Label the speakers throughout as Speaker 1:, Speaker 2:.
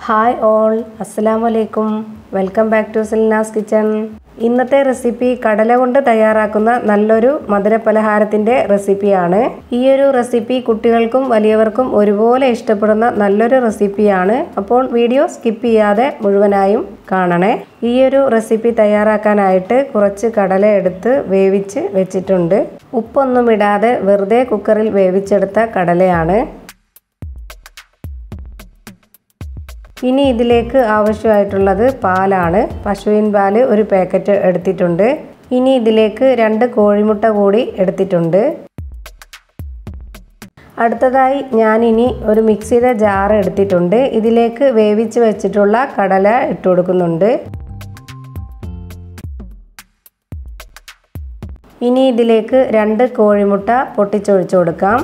Speaker 1: hi all അസ്സലാമു അലൈക്കും welcome back to Silna's kitchen ഇന്നത്തെ റെസിപ്പി കടല കൊണ്ട് തയ്യാറാക്കുന്ന നല്ലൊരു മധുരപലഹാരത്തിൻ്റെ റെസിപ്പിയാണ് ഈ ഒരു റെസിപ്പി കുട്ടികൾക്കും വലിയവർക്കും ഒരുപോലെ ഇഷ്ടപ്പെടുന്ന നല്ലൊരു റെസിപ്പിയാണ് അപ്പോൾ വീഡിയോ സ്കിപ്പ് ചെയ്യാതെ മുഴുവനായും കാണണേ ഈ ഒരു റെസിപ്പി തയ്യാറാക്കാനായിട്ട് കുറച്ച് കടല എടുത്ത് വേവിച്ച് വെച്ചിട്ടുണ്ട് ഉപ്പൊന്നും ഇടാതെ വെറുതെ കുക്കറിൽ വേവിച്ചെടുത്ത കടലയാണ് ഇനി ഇതിലേക്ക് ആവശ്യമായിട്ടുള്ളത് പാലാണ് പശുവിൻ പാല് ഒരു പാക്കറ്റ് എടുത്തിട്ടുണ്ട് ഇനി ഇതിലേക്ക് രണ്ട് കോഴിമുട്ട കൂടി എടുത്തിട്ടുണ്ട് അടുത്തതായി ഞാനിനി ഒരു മിക്സിയുടെ ജാർ എടുത്തിട്ടുണ്ട് ഇതിലേക്ക് വേവിച്ച് വെച്ചിട്ടുള്ള കടല ഇട്ട് കൊടുക്കുന്നുണ്ട് ഇനി ഇതിലേക്ക് രണ്ട് കോഴിമുട്ട പൊട്ടിച്ചൊഴിച്ചു കൊടുക്കാം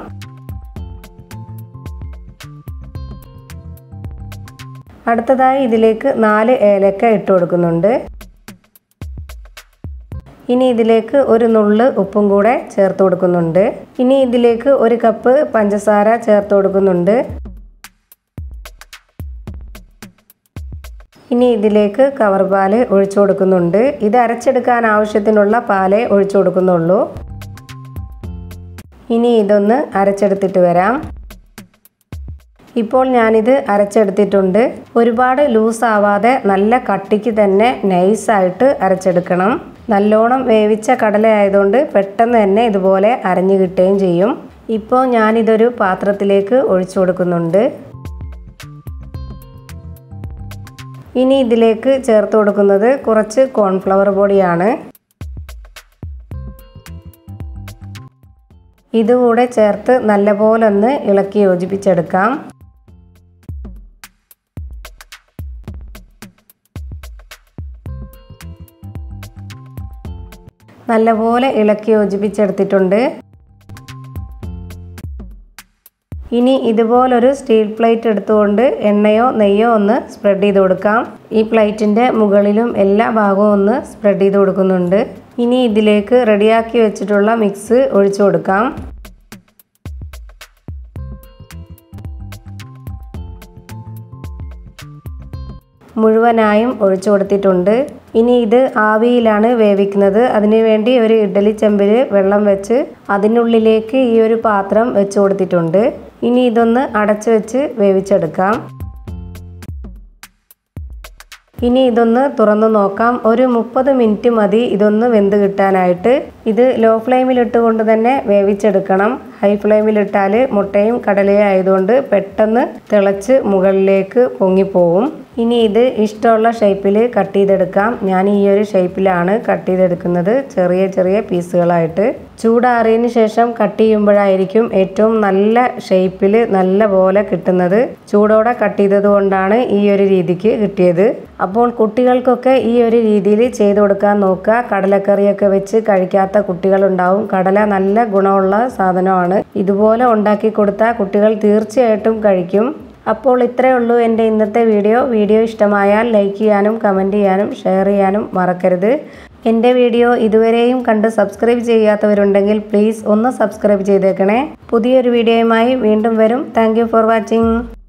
Speaker 1: അടുത്തതായി ഇതിലേക്ക് നാല് ഏലക്ക ഇട്ട് കൊടുക്കുന്നുണ്ട് ഇനി ഇതിലേക്ക് ഒരു നുള്ള് ഉപ്പും കൂടെ ചേർത്ത് കൊടുക്കുന്നുണ്ട് ഇനി ഇതിലേക്ക് ഒരു കപ്പ് പഞ്ചസാര ചേർത്ത് കൊടുക്കുന്നുണ്ട് ഇനി ഇതിലേക്ക് കവർ പാല് ഒഴിച്ചു കൊടുക്കുന്നുണ്ട് ഇത് അരച്ചെടുക്കാൻ ആവശ്യത്തിനുള്ള പാലേ ഒഴിച്ചു കൊടുക്കുന്നുള്ളൂ ഇനി ഇതൊന്ന് അരച്ചെടുത്തിട്ട് വരാം ഇപ്പോൾ ഞാനിത് അരച്ചെടുത്തിട്ടുണ്ട് ഒരുപാട് ലൂസ് ആവാതെ നല്ല കട്ടിക്ക് തന്നെ നൈസായിട്ട് അരച്ചെടുക്കണം നല്ലോണം വേവിച്ച കടല ആയതുകൊണ്ട് പെട്ടെന്ന് തന്നെ ഇതുപോലെ അരഞ്ഞു കിട്ടുകയും ചെയ്യും ഇപ്പോൾ ഞാനിതൊരു പാത്രത്തിലേക്ക് ഒഴിച്ചു കൊടുക്കുന്നുണ്ട് ഇനി ഇതിലേക്ക് ചേർത്ത് കൊടുക്കുന്നത് കുറച്ച് കോൺഫ്ലവർ പൊടിയാണ് ഇതുകൂടെ ചേർത്ത് നല്ലപോലെ ഒന്ന് ഇളക്കി യോജിപ്പിച്ചെടുക്കാം നല്ലപോലെ ഇളക്കി യോജിപ്പിച്ചെടുത്തിട്ടുണ്ട് ഇനി ഇതുപോലൊരു സ്റ്റീൽ പ്ലേറ്റ് എടുത്തുകൊണ്ട് എണ്ണയോ നെയ്യോ ഒന്ന് സ്പ്രെഡ് ചെയ്ത് കൊടുക്കാം ഈ പ്ലേറ്റിൻ്റെ മുകളിലും എല്ലാ ഭാഗവും ഒന്ന് സ്പ്രെഡ് ചെയ്ത് കൊടുക്കുന്നുണ്ട് ഇനി ഇതിലേക്ക് റെഡിയാക്കി വെച്ചിട്ടുള്ള മിക്സ് ഒഴിച്ചു കൊടുക്കാം മുഴുവനായും ഒഴിച്ചു കൊടുത്തിട്ടുണ്ട് ഇനി ഇത് ആവിയിലാണ് വേവിക്കുന്നത് അതിനുവേണ്ടി ഒരു ഇഡ്ഡലി ചെമ്പിൽ വെള്ളം വെച്ച് അതിനുള്ളിലേക്ക് ഈ ഒരു പാത്രം വെച്ച് കൊടുത്തിട്ടുണ്ട് ഇനി ഇതൊന്ന് അടച്ചു വെച്ച് വേവിച്ചെടുക്കാം ഇനി ഇതൊന്ന് തുറന്നു നോക്കാം ഒരു മുപ്പത് മിനിറ്റ് മതി ഇതൊന്ന് വെന്ത് കിട്ടാനായിട്ട് ഇത് ലോ ഫ്ലെയിമിൽ ഇട്ടുകൊണ്ട് തന്നെ വേവിച്ചെടുക്കണം ഹൈ ഫ്ലെയിമിലിട്ടാൽ മുട്ടയും കടലയും ആയതുകൊണ്ട് പെട്ടെന്ന് തിളച്ച് മുകളിലേക്ക് പൊങ്ങിപ്പോവും ഇനി ഇത് ഇഷ്ടമുള്ള ഷേപ്പിൽ കട്ട് ചെയ്തെടുക്കാം ഞാൻ ഈ ഒരു ഷേപ്പിലാണ് കട്ട് ചെയ്തെടുക്കുന്നത് ചെറിയ ചെറിയ പീസുകളായിട്ട് ചൂടാറിയതിന് ശേഷം കട്ട് ചെയ്യുമ്പോഴായിരിക്കും ഏറ്റവും നല്ല ഷേപ്പിൽ നല്ല പോലെ കിട്ടുന്നത് ചൂടോടെ കട്ട് ചെയ്തത് കൊണ്ടാണ് ഈ ഒരു രീതിക്ക് കിട്ടിയത് അപ്പോൾ കുട്ടികൾക്കൊക്കെ ഈ ഒരു രീതിയിൽ ചെയ്ത് കൊടുക്കാൻ നോക്കുക കടലക്കറിയൊക്കെ വെച്ച് കഴിക്കാത്ത കുട്ടികളുണ്ടാവും കടല നല്ല ഗുണമുള്ള സാധനമാണ് ഇതുപോലെ ഉണ്ടാക്കി കൊടുത്താൽ കുട്ടികൾ തീർച്ചയായിട്ടും കഴിക്കും അപ്പോൾ ഇത്രയേ ഉള്ളൂ എൻ്റെ ഇന്നത്തെ വീഡിയോ വീഡിയോ ഇഷ്ടമായാൽ ലൈക്ക് ചെയ്യാനും കമൻറ്റ് ചെയ്യാനും ഷെയർ ചെയ്യാനും മറക്കരുത് എൻ്റെ വീഡിയോ ഇതുവരെയും കണ്ട് സബ്സ്ക്രൈബ് ചെയ്യാത്തവരുണ്ടെങ്കിൽ പ്ലീസ് ഒന്ന് സബ്സ്ക്രൈബ് ചെയ്തേക്കണേ പുതിയൊരു വീഡിയോയുമായി വീണ്ടും വരും താങ്ക് ഫോർ വാച്ചിങ്